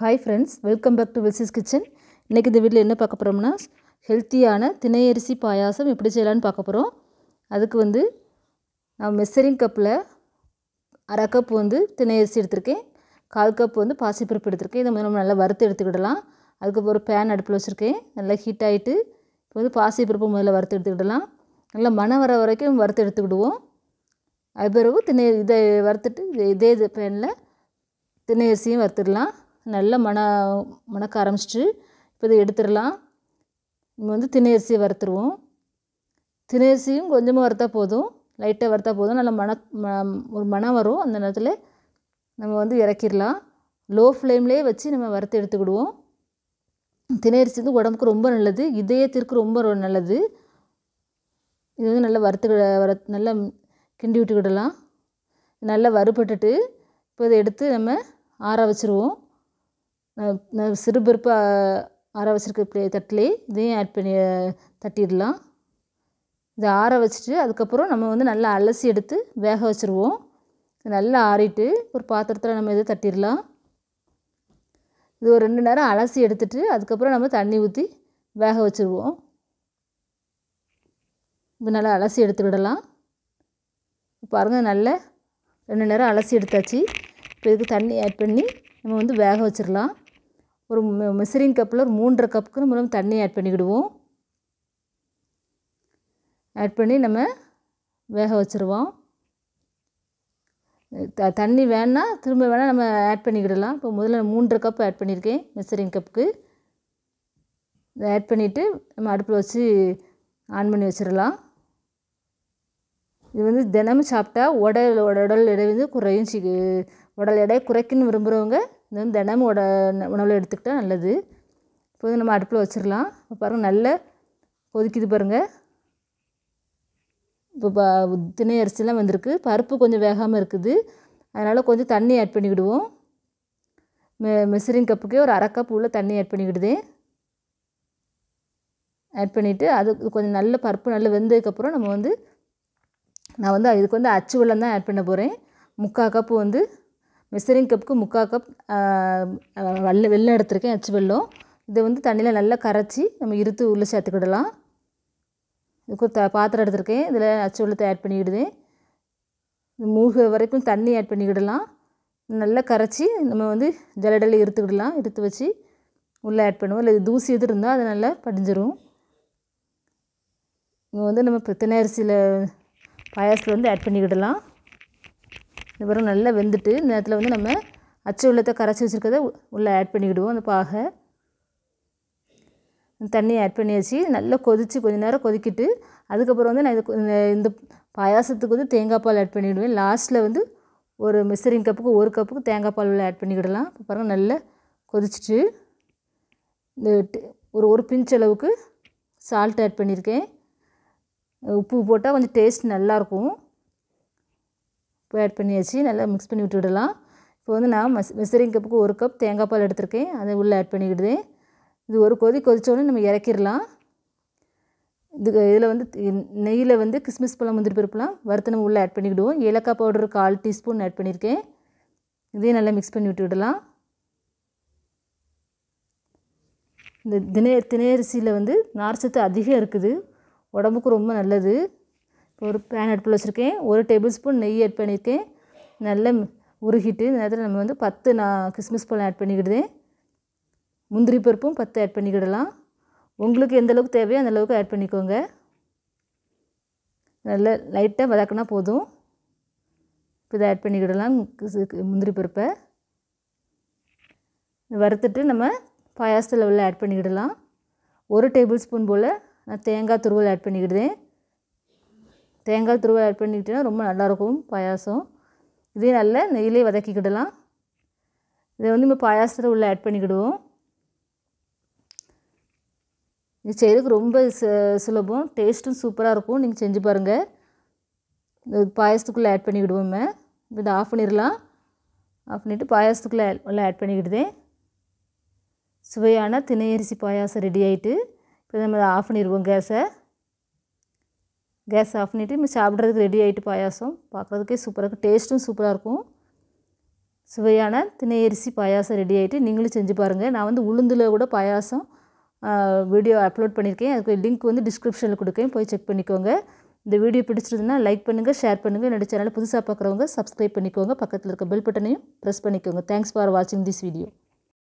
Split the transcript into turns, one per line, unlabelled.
hi friends welcome back to வில்சிஸ் kitchen இன்றைக்கி இந்த வீட்டில் என்ன பார்க்க போகிறோம்னா ஹெல்த்தியான திணையரிசி பாயாசம் எப்படி செய்யலான்னு பார்க்க போகிறோம் அதுக்கு வந்து நான் மெஷரிங் கப்பில் அரை கப் வந்து திணையரிசி எடுத்திருக்கேன் கால் கப் வந்து பாசிப்பருப்பு எடுத்திருக்கேன் இதை நம்ம நல்லா வறுத்து எடுத்துக்கிடலாம் அதுக்கப்புறம் ஒரு பேன் அடுப்பில் வச்சுருக்கேன் நல்லா ஹீட் ஆகிட்டு இப்போ வந்து பாசிப்பருப்பு முதல்ல வறுத்து எடுத்துக்கிடலாம் நல்லா மணம் வர வரைக்கும் வறுத்து எடுத்துக்கிடுவோம் அது பிறகு திணை இதை வறுத்துட்டு இது- இதே இது பேனில் திணை அரிசியும் வறுத்துடலாம் நல்லா மண மணக்க ஆரம்பிச்சிட்டு இப்போ இதை எடுத்துடலாம் நம்ம வந்து திணை அரிசியை வறுத்துருவோம் திணை அரிசியும் கொஞ்சமாக வறுத்தா போதும் லைட்டாக வறுத்தா போதும் நல்லா மண ம- ஒரு மணம் வரும் அந்த நேரத்தில் நம்ம வந்து இறக்கிடலாம் லோ ஃப்ளேம்லேயே வச்சு நம்ம வறுத்து எடுத்துக்கிடுவோம் திணை அரிசி வந்து உடம்புக்கு ரொம்ப நல்லது இதயத்திற்கு ரொம்ப ரொ- நல்லது இது வந்து நல்லா வறுத்து வர நல்லா கிண்டி விட்டுக்கிடலாம் நல்லா வறுபட்டுட்டு இப்போ இதை எடுத்து நம்ம ஆற வச்சுருவோம் நான் நான் சிறுபருப்பு ஆ- ஆற வச்சுருக்க ப்ளே தட்டிலே இதையும் ஆட் பண்ணி அஹ், தட்டிடலாம் இதை ஆற வச்சுட்டு அதுக்கப்புறம் நம்ம வந்து நல்லா அலசி எடுத்து வேக வச்சுருவோம் இது நல்லா ஆறிட்டு ஒரு பாத்திரத்தில் நம்ம இதை தட்டிடலாம் இது ஒரு ரெண்டு நேரம் அலசி எடுத்துட்டு அதுக்கப்புறம் நம்ம தண்ணி ஊற்றி வேக வச்சுருவோம் இது நல்லா அலசி எடுத்துக்கிடலாம் பாருங்கள் நல்ல ரெண்டு நேரம் அலசி எடுத்தாச்சு இப்போ இதுக்கு தண்ணி ஆட் பண்ணி நம்ம வந்து வேக வச்சிடலாம் ஒரு மெசரிங் கப்பில் ஒரு மூன்றரை கப்புக்கு நம்ம வந்து தண்ணி ஆட் பண்ணிக்கிடுவோம் ஆட் பண்ணி நம்ம வேக வச்சுருவோம் த தண்ணி வேணா திரும்ப வேணால் நம்ம ஆட் பண்ணிக்கிடலாம் இப்போ முதல்ல நான் மூன்றரை கப் ஆட் பண்ணியிருக்கேன் மெசரிங் கப்புக்கு இதை ஆட் பண்ணிவிட்டு நம்ம அடுப்பில் வச்சு ஆன் பண்ணி வச்சிடலாம் இது வந்து தினமும் சாப்பிட்டா உடல் உடல் எடை வந்து குறையும் சி உடல் எடை குறைக்குன்னு விரும்புகிறவங்க இது வந்து தினமும் உட உணவில் எடுத்துக்கிட்டால் நல்லது இப்போ வந்து நம்ம அடுப்பில் வச்சிடலாம் இப்போ பாருங்கள் நல்லா கொதிக்குது பாருங்கள் இப்போ ப திணை அரிசிலாம் வந்திருக்கு பருப்பு கொஞ்சம் வேகாமல் இருக்குது அதனால் கொஞ்சம் தண்ணி ஆட் பண்ணிக்கிடுவோம் மெ மெசரிங் கப்புக்கே ஒரு அரை கப் உள்ள தண்ணி ஆட் பண்ணிக்கிடுதேன் ஆட் பண்ணிவிட்டு அது கொஞ்சம் நல்ல பருப்பு நல்லா வெந்ததுக்கப்புறம் நம்ம வந்து நான் வந்து இதுக்கு வந்து அச்சு வெல்லம் தான் ஆட் பண்ண போகிறேன் முக்கால் கப்பு வந்து மெசரிங் கப்புக்கு முக்கால் கப் வெள்ளை வெள்ளம் எடுத்திருக்கேன் அச்சு வெல்லம் இதை வந்து தண்ணியில் நல்லா கரைச்சி நம்ம இருத்து உள்ளே சேர்த்துக்கிடலாம் இதுக்கு ஒரு த பாத்திரம் எடுத்திருக்கேன் இதில் அச்சு வெள்ளத்தை ஆட் பண்ணிக்கிடுதேன் இது மூழ்கிற வரைக்கும் தண்ணி ஆட் பண்ணிக்கிடலாம் நல்லா கரைச்சி நம்ம வந்து ஜலடையில் இருத்துக்கிடலாம் இருத்து வச்சு உள்ளே ஆட் பண்ணுவோம் இல்லை தூசி எது இருந்தால் அது நல்லா படிஞ்சிரும் இங்கே வந்து நம்ம இப்போ திணை அரிசியில் பாயாசத்தில் வந்து ஆட் பண்ணிக்கிடலாம் இது பிறகு நல்லா வெந்துட்டு இந்த நேரத்தில் வந்து நம்ம அச்சு வெள்ளத்தை கரைச்சி வச்சுருக்கத உள்ளே ஆட் பண்ணிக்கிடுவோம் அந்த பாகை தண்ணி ஆட் பண்ணியாச்சு நல்லா கொதித்து கொஞ்ச நேரம் கொதிக்கிட்டு அதுக்கப்புறம் வந்து நான் இது இந்த- இந்த பாயாசத்துக்கு வந்து தேங்காய் பால் ஆட் பண்ணிவிடுவேன் லாஸ்ட்டில் வந்து ஒரு மெசரிங் கப்புக்கு ஒரு கப்புக்கு தேங்காய் பால் உள்ள ஆட் பண்ணிக்கிடலாம் இப்போ பாருங்கள் நல்லா கொதிச்சிட்டு இந்த டி- ஒரு ஒரு பிஞ்ச் அளவுக்கு சால்ட் ஆட் பண்ணியிருக்கேன் உப்பு போட்டால் கொஞ்சம் டேஸ்ட் நல்லாயிருக்கும் உப்பு ஆட் பண்ணியாச்சு நல்லா மிக்ஸ் பண்ணி விட்டுவிடலாம் இப்போ வந்து நான் மெஸ் மெசரிங் கப்புக்கு ஒரு கப் தேங்காய் பால் எடுத்திருக்கேன் அதை உள்ளே ஆட் பண்ணிக்கிடுதேன் இது ஒரு கொதி கொதிச்சோடனே நம்ம இறக்கிடலாம் இது இதில் வந்து நெய்யில் வந்து கிஸ்மிஸ் பழம் முந்திரி பருப்புலாம் வறுத்து நம்ம உள்ளே ஆட் பண்ணிக்கிடுவோம் ஏலக்காய் பவுடர் கால் டீஸ்பூன் ஆட் பண்ணியிருக்கேன் இதையும் நல்லா மிக்ஸ் பண்ணி விட்டு விடலாம் இந்த தினை திணையரிசியில் வந்து நார்ச்சத்து அதிகம் இருக்குது உடம்புக்கு ரொம்ப நல்லது இப்போ ஒரு பேன் அடுப்பில் வச்சுருக்கேன் ஒரு டேபிள் ஸ்பூன் நெய் ஆட் பண்ணியிருக்கேன் நல்லா உருகிட்டு இந்த நேரத்தில் நம்ம வந்து பத்து நான் கிஸ்மிஸ் பழம் ஆட் பண்ணிக்கிடுதேன் முந்திரி பருப்பும் பத்து ஆட் பண்ணிக்கிடலாம் உங்களுக்கு எந்த அளவுக்கு தேவையோ அந்த அளவுக்கு ஆட் பண்ணிக்கோங்க நல்லா லைட்டாக வதக்கினா போதும் இப்போ இதை ஆட் பண்ணிக்கிடலாம் கிஸ்- முந்திரி பருப்பை வறுத்துட்டு நம்ம பாயாசத்தில் உள்ள ஆட் பண்ணிக்கிடலாம் ஒரு டேபிள் ஸ்பூன் போல் நான் தேங்காய் துருவல் ஆட் பண்ணிக்கிடுதேன் தேங்காய் துருவல் ஆட் பண்ணிக்கிட்டேன்னா ரொம்ப நல்லாயிருக்கும் பாயாசம் இதையும் நல்லா நெய்யிலே வதக்கிக்கிடலாம் இதை வந்து நம்ம பாயாசத்தில் உள்ள ஆட் பண்ணிக்கிடுவோம் இது செய்கிறதுக்கு ரொம்ப சு சுலபம் டேஸ்ட்டும் சூப்பராக இருக்கும் நீங்கள் செஞ்சு பாருங்கள் இந்த பாயாசத்துக்குள்ளே ஆட் பண்ணிக்கிடுவோம் இப்போ இதை ஆஃப் பண்ணிடலாம் ஆஃப் பண்ணிவிட்டு பாயாசத்துக்குள்ளே உள்ள ஆட் பண்ணிக்கிடுதேன் சுவையான திணையரிசி பாயாசம் ரெடி ஆகிட்டு இப்போ நம்ம இதை ஆஃப் பண்ணிடுவோம் கேஸை கேஸ் ஆஃப் பண்ணிவிட்டு நம்ம சாப்பிட்றதுக்கு ரெடி ஆகிட்டு பாயாசம் பார்க்குறதுக்கே சூப்பராக இருக்கும் டேஸ்ட்டும் சூப்பராக இருக்கும் சுவையான திணையரிசி பாயாசம் ரெடி ஆகிட்டு நீங்களும் செஞ்சு பாருங்கள் நான் வந்து உளுந்தில் கூட பாயாசம் வீடியோ அப்லோட் பண்ணியிருக்கேன் அதுக்கு லிங்க் வந்து டிஸ்கிரிப்ஷனில் கொடுக்கேன் போய் செக் பண்ணிக்கோங்க இந்த வீடியோ பிடிச்சிருந்ததுன்னா லைக் பண்ணுங்கள் ஷேர் பண்ணுங்கள் என்னோட சேனலை புதுசாக பார்க்குறவங்க சப்ஸ்கிரைப் பண்ணிக்கோங்க பக்கத்தில் இருக்க பெல் பட்டனையும் ப்ரெஸ் பண்ணிக்கோங்க தேங்க்ஸ் ஃபார் வாட்சிங் திஸ் வீடியோ